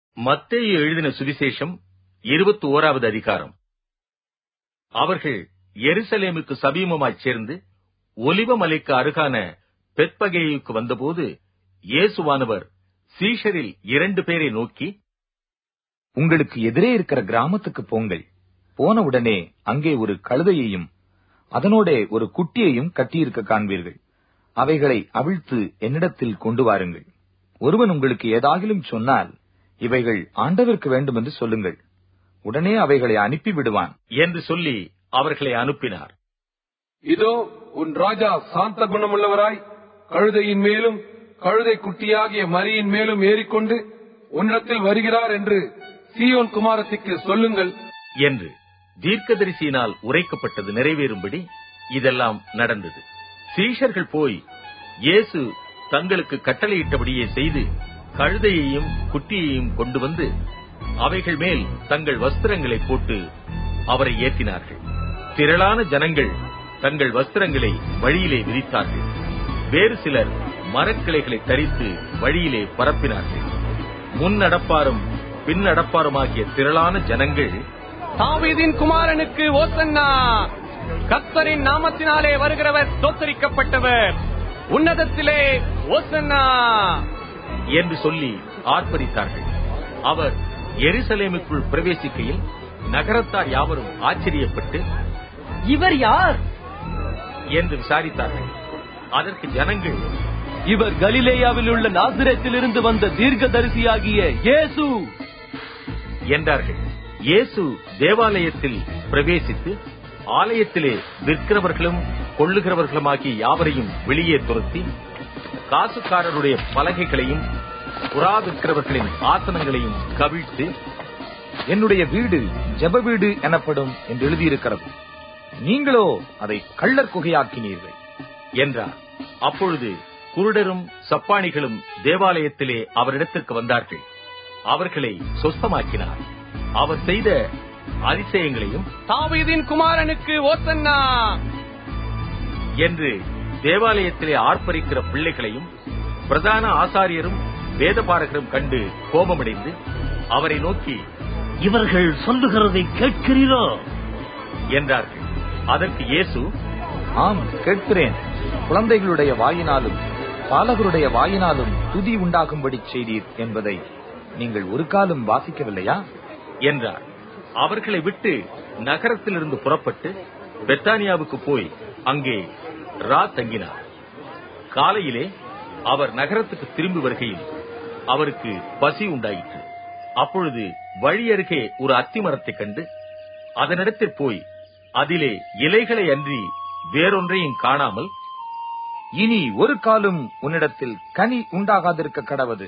மத்தேயு எழுதின சுவிசேஷம் இருபத்தி ஓராவது அதிகாரம் அவர்கள் எருசலேமுக்கு சமீபமாய்ச் சேர்ந்து ஒலிவ மலைக்கு அருகான பெத்பகேயுக்கு வந்தபோது இயேசுவானவர் சீஷரில் இரண்டு பேரை நோக்கி உங்களுக்கு எதிரே இருக்கிற கிராமத்துக்கு போங்கள் போன உடனே அங்கே ஒரு கழுதையையும் அதனோடே ஒரு குட்டியையும் கட்டியிருக்க காண்பீர்கள் அவைகளை அவிழ்த்து என்னிடத்தில் கொண்டு வாருங்கள் ஒருவன் உங்களுக்கு ஏதாகிலும் சொன்னால் இவைகள் ஆண்டவருக்கு வேண்டும் என்று சொல்லுங்கள் உடனே அவைகளை அனுப்பி விடுவான் என்று சொல்லி அவர்களை அனுப்பினார் இதோ உன் ராஜா சாந்த குணமுள்ளவராய் கழுதையின் மேலும் கழுதை குட்டியாகிய மரியின் மேலும் ஏறிக்கொண்டு உன்னிடத்தில் வருகிறார் என்று சீயோன் குமாரத்திற்கு சொல்லுங்கள் என்று தீர்க்கதரிசியினால் உரைக்கப்பட்டது நிறைவேறும்படி இதெல்லாம் நடந்தது சீஷர்கள் போய் இயேசு தங்களுக்கு கட்டளையிட்டபடியே செய்து கழுதையையும் குட்டியையும் கொண்டு வந்து அவைகள் மேல் தங்கள் வஸ்திரங்களை போட்டு அவரை ஏற்றினார்கள் திரளான ஜனங்கள் தங்கள் வஸ்திரங்களை வழியிலே விரித்தார்கள் வேறு சிலர் மரக்கிளைகளை தரித்து வழியிலே பரப்பினார்கள் முன் நடப்பாரும் பின் நடப்பாருமாகிய திரளான ஜனங்கள் தாவீதின் குமாரனுக்கு ஓசன்னா கர்த்தரின் நாமத்தினாலே வருகிறவர் தோத்தரிக்கப்பட்டவர் உன்னதத்திலே ஓசன்னா என்று சொல்லி ஆர்ப்பரித்தார்கள் அவர் எருசலேமுக்குள் பிரவேசிக்கையில் நகரத்தார் யாவரும் ஆச்சரியப்பட்டு இவர் யார் என்று விசாரித்தார்கள் அதற்கு ஜனங்கள் இவர் கலிலேயாவில் உள்ள நாசிரத்திலிருந்து வந்த தீர்க்கதரிசியாகிய இயேசு என்றார்கள் இயேசு தேவாலயத்தில் பிரவேசித்து ஆலயத்திலே விற்கிறவர்களும் கொள்ளுகிறவர்களுமாகிய யாவரையும் வெளியே துரத்தி காசுக்காரருடைய பலகைகளையும் புறா விற்கிறவர்களின் ஆசனங்களையும் கவிழ்த்து என்னுடைய வீடு ஜெப வீடு எனப்படும் என்று எழுதியிருக்கிறது நீங்களோ அதை கள்ளர் குகையாக்கினீர்கள் என்றார் அப்பொழுது குருடரும் சப்பானிகளும் தேவாலயத்திலே அவரிடத்திற்கு வந்தார்கள் அவர்களை சொஸ்தமாக்கினார் அவர் செய்த அதிசயங்களையும் தாவீதின் குமாரனுக்கு ஓசன்னா என்று தேவாலயத்திலே ஆர்ப்பரிக்கிற பிள்ளைகளையும் பிரதான ஆசாரியரும் வேதபாரகரும் கண்டு கோபமடைந்து அவரை நோக்கி இவர்கள் சொல்லுகிறதை கேட்கிறீரோ என்றார்கள் அதற்கு இயேசு ஆம் கேட்கிறேன் குழந்தைகளுடைய வாயினாலும் பாலகருடைய வாயினாலும் துதி உண்டாகும்படி செய்தீர் என்பதை நீங்கள் ஒரு காலம் வாசிக்கவில்லையா என்றார் அவர்களை விட்டு நகரத்திலிருந்து புறப்பட்டு பெத்தானியாவுக்கு போய் அங்கே ரா தங்கினார் காலையிலே அவர் நகரத்துக்கு திரும்பி வருகையில் அவருக்கு பசி உண்டாயிற்று அப்பொழுது வழி அருகே ஒரு அத்திமரத்தைக் கண்டு அதனிடத்தில் போய் அதிலே இலைகளை அன்றி வேறொன்றையும் காணாமல் இனி ஒரு காலம் உன்னிடத்தில் கனி உண்டாகாதிருக்க கடவது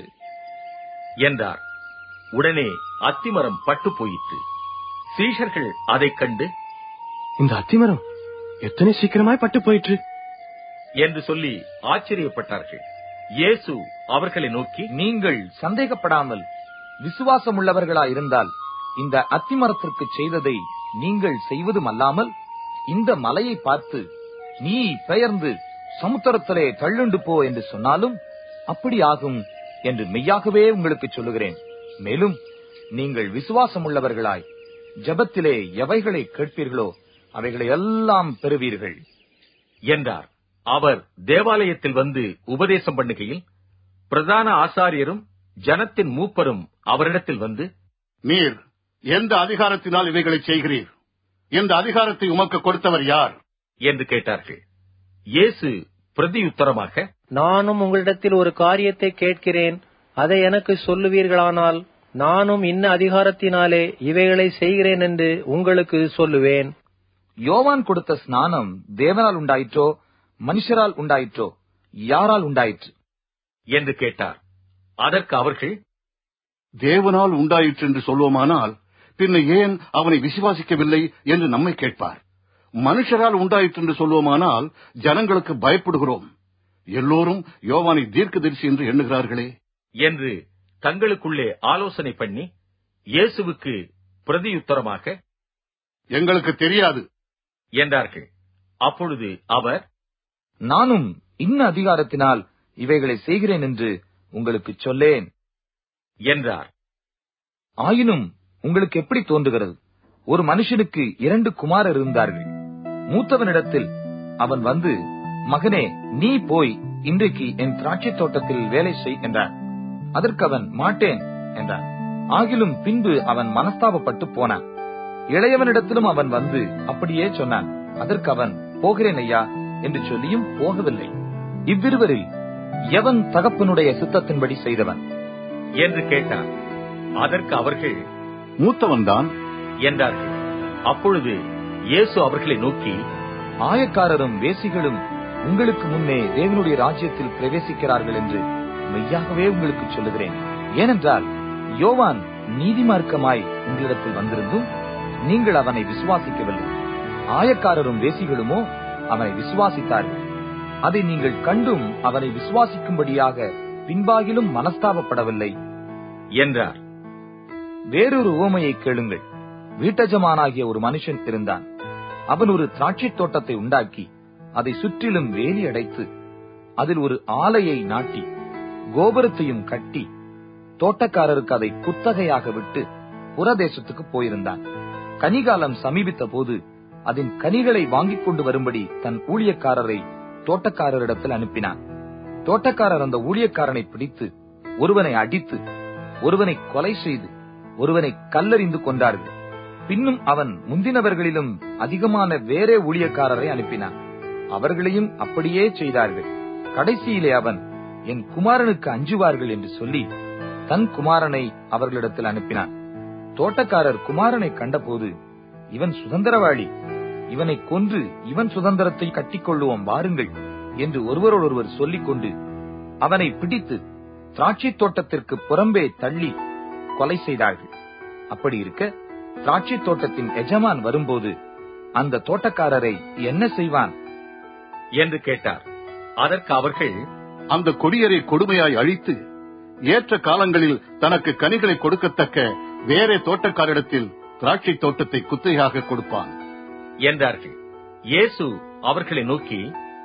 என்றார் உடனே அத்திமரம் பட்டு போயிற்று சீஷர்கள் அதைக் கண்டு இந்த அத்திமரம் எத்தனை சீக்கிரமாய் பட்டு போயிற்று என்று சொல்லி ஆச்சரியப்பட்டார்கள் இயேசு அவர்களை நோக்கி நீங்கள் சந்தேகப்படாமல் விசுவாசம் உள்ளவர்களா இருந்தால் இந்த அத்திமரத்திற்கு செய்ததை நீங்கள் செய்வதும் அல்லாமல் இந்த மலையை பார்த்து நீ பெயர்ந்து சமுத்திரத்திலே தள்ளுண்டு போ என்று சொன்னாலும் அப்படி ஆகும் என்று மெய்யாகவே உங்களுக்கு சொல்லுகிறேன் மேலும் நீங்கள் விசுவாசம் உள்ளவர்களாய் ஜபத்திலே எவைகளை கேட்பீர்களோ அவைகளை எல்லாம் பெறுவீர்கள் என்றார் அவர் தேவாலயத்தில் வந்து உபதேசம் பண்ணுகையில் பிரதான ஆசாரியரும் ஜனத்தின் மூப்பரும் அவரிடத்தில் வந்து நீர் எந்த அதிகாரத்தினால் இவைகளை செய்கிறீர் இந்த அதிகாரத்தை உமக்கு கொடுத்தவர் யார் என்று கேட்டார்கள் இயேசு பிரதியுத்தரமாக நானும் உங்களிடத்தில் ஒரு காரியத்தை கேட்கிறேன் அதை எனக்கு சொல்லுவீர்களானால் நானும் இன்ன அதிகாரத்தினாலே இவைகளை செய்கிறேன் என்று உங்களுக்கு சொல்லுவேன் யோவான் கொடுத்த ஸ்நானம் தேவனால் உண்டாயிற்றோ மனுஷரால் உண்டாயிற்றோ யாரால் உண்டாயிற்று என்று கேட்டார் அதற்கு அவர்கள் தேவனால் உண்டாயிற்று என்று சொல்வோமானால் பின்ன ஏன் அவனை விசுவாசிக்கவில்லை என்று நம்மை கேட்பார் மனுஷரால் உண்டாயிற்று என்று சொல்வோமானால் ஜனங்களுக்கு பயப்படுகிறோம் எல்லோரும் யோவானை தீர்க்கதரிசி என்று எண்ணுகிறார்களே என்று தங்களுக்குள்ளே ஆலோசனை பண்ணி இயேசுவுக்கு பிரதியுத்தரமாக எங்களுக்கு தெரியாது என்றார்கள் அப்பொழுது அவர் நானும் இன்ன அதிகாரத்தினால் இவைகளை செய்கிறேன் என்று உங்களுக்கு சொல்லேன் என்றார் ஆயினும் உங்களுக்கு எப்படி தோன்றுகிறது ஒரு மனுஷனுக்கு இரண்டு குமாரர் இருந்தார்கள் மூத்தவனிடத்தில் அவன் வந்து மகனே நீ போய் இன்றைக்கு என் திராட்சை தோட்டத்தில் வேலை செய் என்றான் அதற்கு அவன் மாட்டேன் என்றான் ஆகிலும் பின்பு அவன் மனஸ்தாபப்பட்டு போனான் இளையவனிடத்திலும் அவன் வந்து அப்படியே சொன்னான் அதற்கு அவன் போகிறேன் ஐயா என்று சொல்லியும் போகவில்லை இவ்விருவரில் எவன் தகப்பனுடைய சித்தத்தின்படி செய்தவன் என்று கேட்டார் அதற்கு அவர்கள் மூத்தவன்தான் என்றார்கள் அப்பொழுது இயேசு அவர்களை நோக்கி ஆயக்காரரும் வேசிகளும் உங்களுக்கு முன்னே தேவனுடைய ராஜ்யத்தில் பிரவேசிக்கிறார்கள் என்று மெய்யாகவே உங்களுக்கு சொல்லுகிறேன் ஏனென்றால் யோவான் நீதிமார்க்கமாய் உங்களிடத்தில் வந்திருந்தும் நீங்கள் அவனை விசுவாசிக்கவில்லை ஆயக்காரரும் வேசிகளுமோ அவனை விசுவாசித்தார்கள் அதை நீங்கள் கண்டும் அவனை விசுவாசிக்கும்படியாக பின்பாகிலும் மனஸ்தாபப்படவில்லை என்றார் வேறொரு உவமையை கேளுங்கள் வீட்டஜமானாகிய ஒரு மனுஷன் இருந்தான் அவன் ஒரு திராட்சைத் தோட்டத்தை உண்டாக்கி அதை சுற்றிலும் வேலி அடைத்து அதில் ஒரு ஆலையை நாட்டி கோபுரத்தையும் கட்டி தோட்டக்காரருக்கு அதை குத்தகையாக விட்டு புறதேசத்துக்கு போயிருந்தான் கனிகாலம் சமீபித்த போது அதன் கனிகளை வாங்கிக் கொண்டு வரும்படி தன் ஊழியக்காரரை தோட்டக்காரரிடத்தில் அனுப்பினான் தோட்டக்காரர் அந்த ஊழியக்காரனை பிடித்து ஒருவனை அடித்து ஒருவனை கொலை செய்து ஒருவனை கல்லறிந்து கொண்டார்கள் பின்னும் அவன் முந்தினவர்களிலும் அதிகமான வேறே ஊழியக்காரரை அனுப்பினான் அவர்களையும் அப்படியே செய்தார்கள் கடைசியிலே அவன் என் குமாரனுக்கு அஞ்சுவார்கள் என்று சொல்லி தன் குமாரனை அவர்களிடத்தில் அனுப்பினான் தோட்டக்காரர் குமாரனை கண்டபோது இவன் சுதந்திரவாளி இவனை கொன்று இவன் சுதந்திரத்தை கட்டிக்கொள்ளுவோம் வாருங்கள் என்று ஒருவரோடொருவர் சொல்லிக் கொண்டு அவனை பிடித்து திராட்சைத் தோட்டத்திற்கு புறம்பே தள்ளி கொலை செய்தார்கள் அப்படி இருக்க திராட்சைத் தோட்டத்தின் எஜமான் வரும்போது அந்த தோட்டக்காரரை என்ன செய்வான் என்று கேட்டார் அதற்கு அவர்கள் அந்த கொடியரை கொடுமையாய் அழித்து ஏற்ற காலங்களில் தனக்கு கனிகளை கொடுக்கத்தக்க வேறே தோட்டக்காரிடத்தில் திராட்சை தோட்டத்தை குத்தையாக கொடுப்பான் என்றார்கள் இயேசு அவர்களை நோக்கி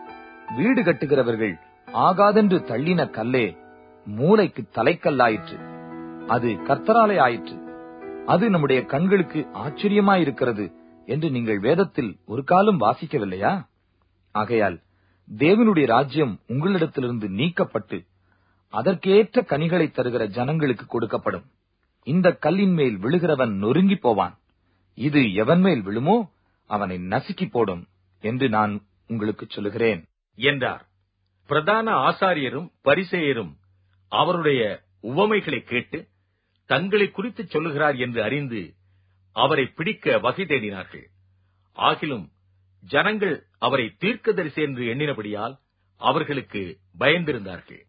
வீடு கட்டுகிறவர்கள் ஆகாதென்று தள்ளின கல்லே மூளைக்கு தலைக்கல்லாயிற்று அது கர்த்தராலே ஆயிற்று அது நம்முடைய கண்களுக்கு ஆச்சரியமாயிருக்கிறது என்று நீங்கள் வேதத்தில் ஒரு காலம் வாசிக்கவில்லையா ஆகையால் தேவனுடைய ராஜ்யம் உங்களிடத்திலிருந்து நீக்கப்பட்டு அதற்கேற்ற கனிகளை தருகிற ஜனங்களுக்கு கொடுக்கப்படும் இந்த கல்லின் மேல் விழுகிறவன் நொறுங்கி போவான் இது எவன் மேல் விழுமோ அவனை நசுக்கி போடும் என்று நான் உங்களுக்கு சொல்லுகிறேன் என்றார் பிரதான ஆசாரியரும் பரிசேயரும் அவருடைய உவமைகளை கேட்டு தங்களை குறித்து சொல்லுகிறார் என்று அறிந்து அவரை பிடிக்க வகை தேடினார்கள் ஆகிலும் ஜனங்கள் அவரை தீர்க்கதரிசி என்று எண்ணினபடியால் அவர்களுக்கு பயந்திருந்தார்கள்